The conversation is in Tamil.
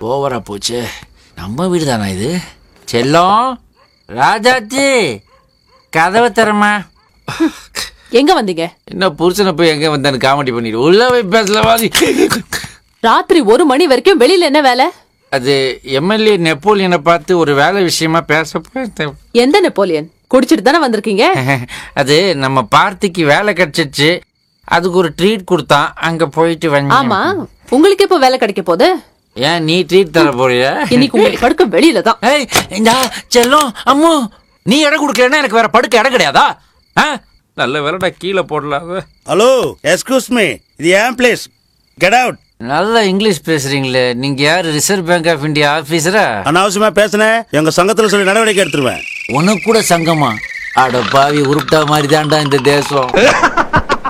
ஓவரா போச்சு நம்ம வீடு தானா இது செல்லம் ராஜாச்சி கதவை தரமா எங்க வந்தீங்க என்ன புருஷனை போய் எங்க வந்தான்னு காமெடி பண்ணிடு உள்ள போய் பேசலவா ராத்திரி ஒரு மணி வரைக்கும் வெளியில என்ன வேலை அது எம்எல்ஏ நெப்போலியனை பார்த்து ஒரு வேலை விஷயமா பேச போயிருந்தேன். எந்த நெப்போலியன் குடிச்சிட்டு தானே வந்திருக்கீங்க அது நம்ம பார்ட்டிக்கு வேலை கிடைச்சிச்சு அதுக்கு ஒரு ட்ரீட் கொடுத்தான் அங்க போயிட்டு வந்து ஆமா உங்களுக்கு எப்போ வேலை கிடைக்க போகுது ஏன் நீ ட்ரீட் தர போறியா இன்னைக்கு உங்களுக்கு படுக்க வெளியில தான் ஏய் இந்தா செல்லம் அம்மு நீ இடம் கொடுக்கலன்னா எனக்கு வேற படுக்க இடம் கிடையாதா ஆ? நல்ல வேலைடா கீழே போடலாம் ஹலோ எஸ்கூஸ் மீ இது ஏன் பிளேஸ் கெட் அவுட் நல்ல இங்கிலீஷ் பேசுறீங்களே நீங்க யாரு ரிசர்வ் பேங்க் ஆஃப் இந்தியா ஆபீசரா அனாவசியமா பேசுனேன் எங்க சங்கத்துல சொல்லி நடவடிக்கை எடுத்துருவேன் உனக்கு கூட சங்கமா அட பாவி உருப்பிட்டா மாதிரி தான்டா இந்த தேசம்